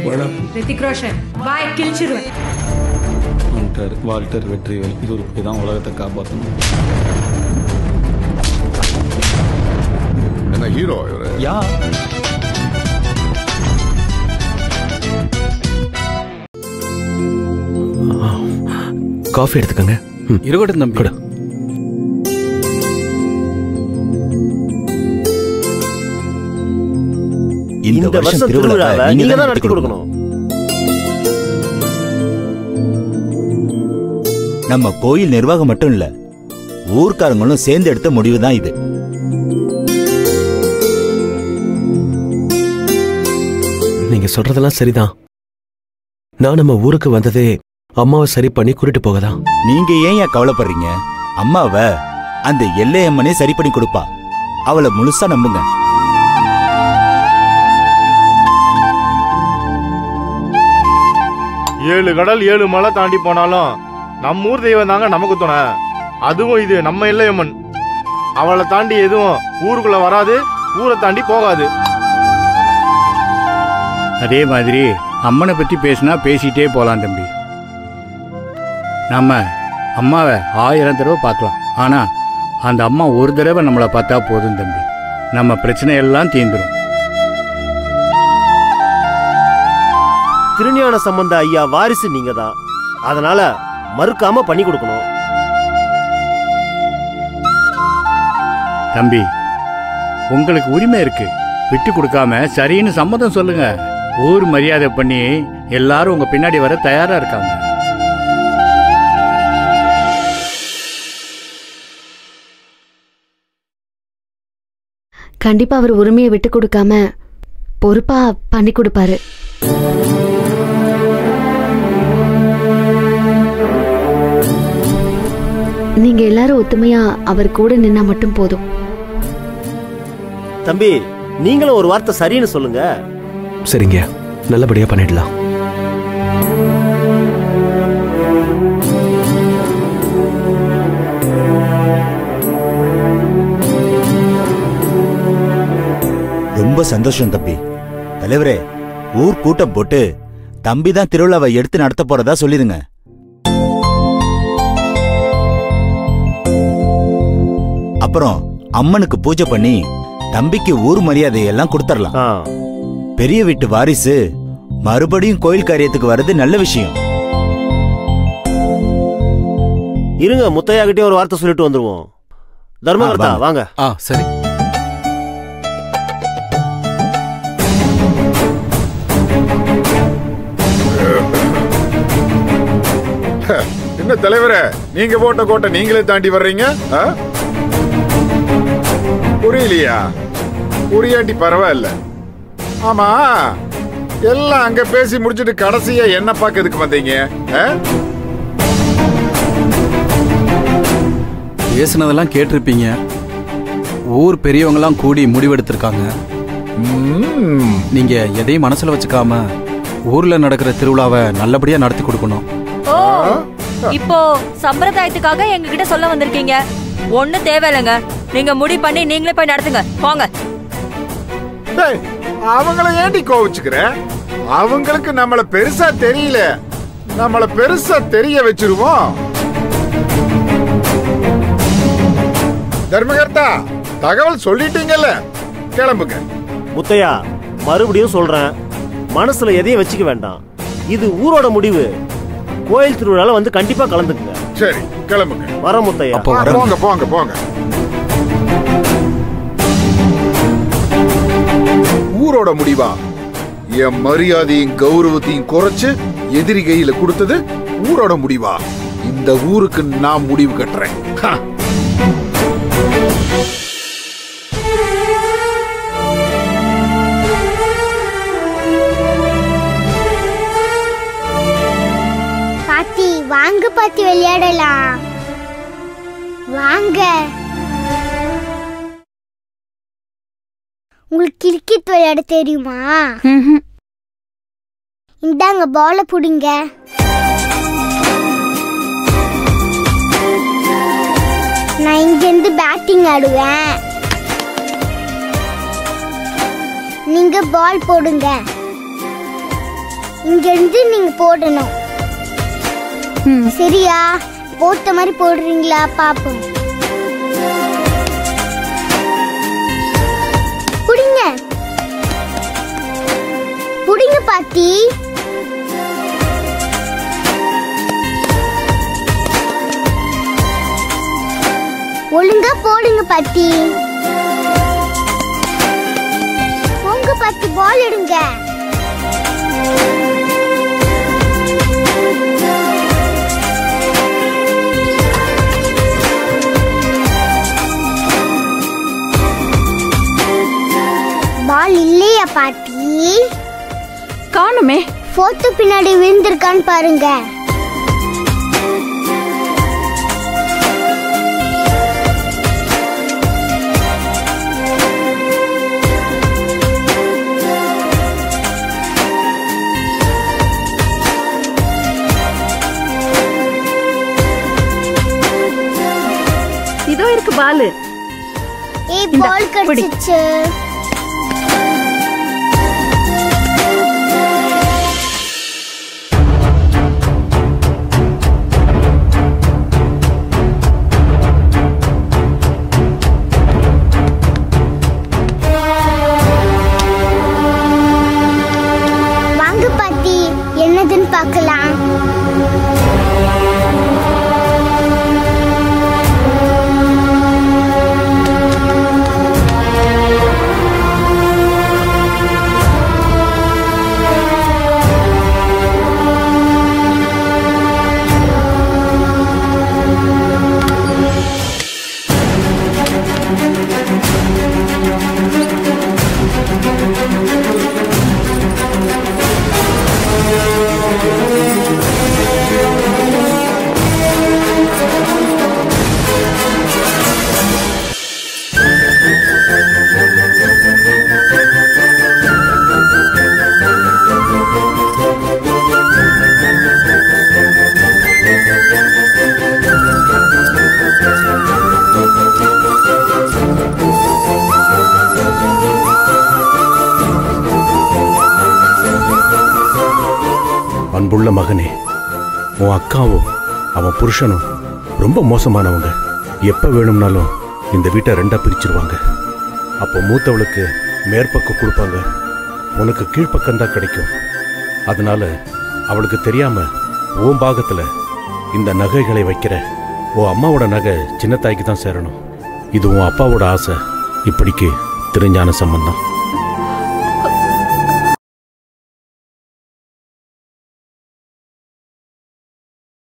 ரித்திக் ரோஷன் வாய் கிழிச்சிருவேன் hunter Walter Vetrivel இது ஒரு போய் தான் உலகத்தை காப்பாற்றணும் என்ன ஹீரோ இவரு யா காஃபி எடுத்துக்கங்க ம், இருக்கட்டும் தம்பி கொடு. இந்த வருஷம் திருவிழாவை நீங்க தான் நடத்தி கொடுக்கணும் நம்ம கோயில் நிர்வாகம் மட்டும் இல்ல ஊர்க்காரங்களும் சேர்ந்து எடுத்த முடிவு தான் இது நீங்க சொல்றதெல்லாம் சரிதான் நான் நம்ம ஊருக்கு வந்ததே அம்மாவை சரி பண்ணி கூட்டிட்டு போகதான் நீங்க ஏன் ஏன் கவலைப்படுறீங்க அம்மாவ அந்த எல்லையம்மனே சரி பண்ணி கொடுப்பா அவளை முழுசா நம்புங்க ஏழு கடல் ஏழு மலை தாண்டி போனாலும் நம்ம ஊர் தெய்வம் தாங்க நமக்கு துணை அதுவும் இது நம்ம இல்லையம்மன் அவளை தாண்டி எதுவும் ஊருக்குள்ள வராது ஊரை தாண்டி போகாது அதே மாதிரி அம்மனை பற்றி பேசினா பேசிட்டே போகலாம் தம்பி நம்ம அம்மாவை ஆயிரம் தடவை பார்க்கலாம் ஆனால் அந்த அம்மா ஒரு தடவை நம்மளை பார்த்தா போதும் தம்பி நம்ம பிரச்சனை எல்லாம் தீந்துரும் திருஞான சம்பந்த ஐயா வாரிசு நீங்க தான் அதனால மறுக்காம பண்ணி கொடுக்கணும் தம்பி உங்களுக்கு உரிமை இருக்கு விட்டு கொடுக்காம சரின்னு சம்மதம் சொல்லுங்க ஊர் மரியாதை பண்ணி எல்லாரும் உங்க பின்னாடி வர தயாரா இருக்காங்க கண்டிப்பா அவர் உரிமையை விட்டு கொடுக்காம பொறுப்பா பண்ணி கொடுப்பாரு நீங்க எல்லாரும் ஒத்துமையா அவர் கூட நின்னா மட்டும் போதும் தம்பி நீங்களும் ஒரு வார்த்தை சரின்னு சொல்லுங்க சரிங்க நல்லபடியா பண்ணிடலாம் ரொம்ப சந்தோஷம் தம்பி தலைவரே ஊர் கூட்டம் போட்டு தம்பி தான் திருவிழாவை எடுத்து நடத்த போறதா சொல்லிருங்க அப்புறம் அம்மனுக்கு பூஜை பண்ணி தம்பிக்கு ஊர் மரியாதையெல்லாம் கொடுத்துடலாம் ஆ, பெரிய வீட்டு வாரிசு மறுபடியும் கோயில் காரியத்துக்கு வர்றது நல்ல விஷயம் இருங்க முத்தையா கிட்டே ஒரு வார்த்தை சொல்லிட்டு வந்துருவோம் தர்மகர்த்தா ஆ, வாங்க ஆ சரி என்ன தலைவரே நீங்க போட்ட கோட்டை நீங்களே தாண்டி வர்றீங்க ஆ? புரியலையா புரியாண்டி பரவாயில்ல ஆமா எல்லாம் அங்க பேசி முடிச்சிட்டு கடைசியா என்ன பார்க்க எதுக்கு வந்தீங்க ஆ? பேசுனதெல்லாம் கேட்டிருப்பீங்க ஊர் பெரியவங்கலாம் கூடி முடிவெடுத்திருக்காங்க ம்ம். நீங்க எதையும் மனசுல வச்சுக்காம ஊர்ல நடக்கிற திருவிழாவை நல்லபடியா நடத்தி கொடுக்கணும் ஓ இப்போ சம்பிரதாயத்துக்காக எங்ககிட்ட சொல்ல வந்திருக்கீங்க ஒண்ணு தேவையில்லைங்க நீங்க முடிவு பண்ணி நீங்களே போய் நடத்துங்க போங்க டேய், அவங்கள ஏண்டி கோவிச்சுக்கிற அவங்களுக்கு நம்மள பெருசா தெரியல நம்மள பெருசா தெரிய வச்சிருவோம் தர்மகர்த்தா தகவல் சொல்லிட்டீங்கல்ல கிளம்புங்க முத்தையா மறுபடியும் சொல்றேன் மனசுல எதையும் வச்சுக்க வேண்டாம் இது ஊரோட முடிவு கோயில் திருவிழால வந்து கண்டிப்பா கலந்துக்குங்க சரி கிளம்புங்க வர முத்தையா அப்போ ஆ, போங்க போங்க போங்க ஊரோட முடிவா என் மரியாதையும் கௌரவத்தையும் குறைச்சு எதிரி கையில கொடுத்தது ஊரோட முடிவா இந்த ஊருக்கு நான் முடிவு கட்டுறேன் ஹ. பாட்டி வாங்க பாட்டி விளையாடலாம் வாங்க உங்களுக்கு கிரிக்கெட் விளையாட தெரியுமா இந்தாங்க பால புடிங்க நான் இங்கிருந்து பேட்டிங் ஆடுவேன் நீங்க பால் போடுங்க இங்க இருந்து நீங்க போடணும் சரியா போட்ட மாதிரி போடுறீங்களா பாப்போம் புடிங்க புடிங்க பாட்டி ஒழுங்கா போடுங்க பாட்டி போங்க பாட்டி பால் எடுங்க பால் இல்லையா பாட்டி காணுமே போட்டோ பின்னாடி விழுந்திருக்கான்னு பாருங்க இதோ இருக்கு பாலு ஏய் இந்தா, பால் பிடி. கடிச்சிச்சு வாங்க பாட்டி என்னதுன்னு பார்க்கலாம் அன்புள்ள மகனே உன் அக்காவும் அவன் புருஷனும் ரொம்ப மோசமானவங்க எப்ப வேணும்னாலும் இந்த வீட்டை ரெண்டா பிரிச்சிருவாங்க அப்போ மூத்தவளுக்கு மேற்பக்கம் கொடுப்பாங்க உனக்கு கீழ்ப்பக்கம் தான் கிடைக்கும் அதனால அவளுக்கு தெரியாம உன் பாகத்துல இந்த நகைகளை வைக்கிற உன் அம்மாவோட நகை சின்ன தாய்க்கு தான் சேரணும் இது உன் அப்பாவோட ஆசை இப்படிக்கு திருஞான சம்பந்தம்